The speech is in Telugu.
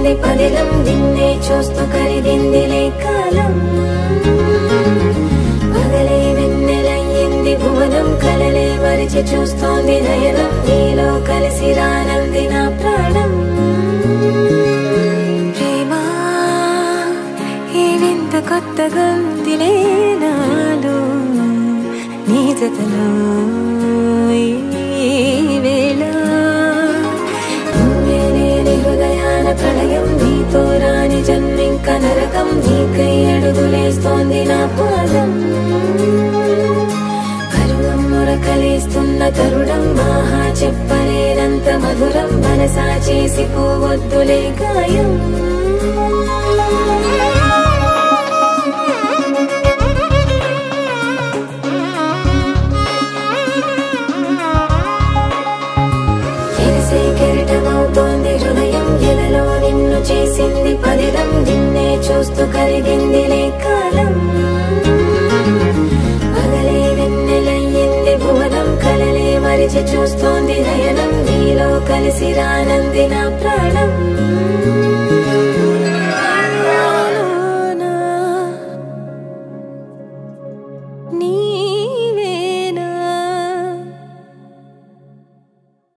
చేసింది పదిలం నిన్నే చూస్తూ కరిగిందిలే కాలం పగలే వెన్నెలయ్యింది భువనం కలలే మరిచి చూస్తోంది నయనం నీలో కలిసి రానంది నా ప్రాణం ప్రేమ ఈ వింత కొత్తగా ఉందిలే నాలో నీ జతలో ఈ వేళ నువ్వే లేని హృదయాల ప్రళయం నీతో రాని జన్మింక నరకం నీకై అడుగులేస్తోంది నా పాదం పరువం మురకలేస్తున్న తరుణం ఆహా చెప్పలేనంత మధురం మనసా చేసి పోవద్దులే గాయం ఎరిసే కెరటమవుతోంది హృదయం ఎలలో నిన్ను చేసింది పదిలం నిన్నే చూస్తూ కరిగిందిలే కాలం పగలే వెన్నెలయ్యింది భువనం కలలే మరిచి చూస్తోంది నయనం నీలో కలిసి రానంది నా ప్రాణం